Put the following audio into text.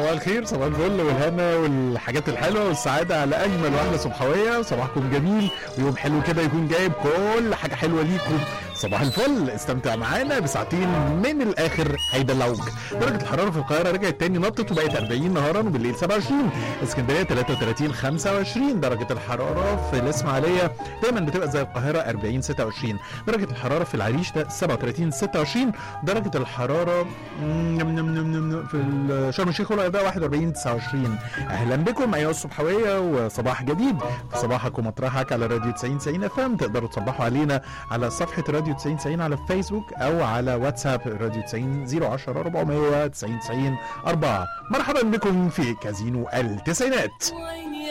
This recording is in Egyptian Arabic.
صباح الخير صباح الفل والهنا والحاجات الحلوه والسعاده على اجمل واحلى صبحويه صباحكم جميل ويوم حلو كده يكون جايب كل حاجه حلوه ليكم صباح الفل استمتع معانا بساعتين من الاخر هيدلعوك درجه الحراره في القاهره رجعت تاني نطت وبقت 40 نهارا وبالليل 27 اسكندريه 33 25 درجه الحراره في الاسماعيليه دايما بتبقى زي القاهره 40 26 درجه الحراره في العريش ده 37 26 درجه الحراره مم، نم- نم- نم- نم- في ال- شرم الشيخ والغردقه 41 29 اهلا بكم ايها الصبحويه وصباح جديد في صباحك ومطرحك على راديو 90 90 اف ام تقدروا تصبحوا علينا على صفحه راديو 90 90 على فيسبوك او على واتساب راديو 90 010 490 90 4 مرحبا بكم في كازينو التسعينات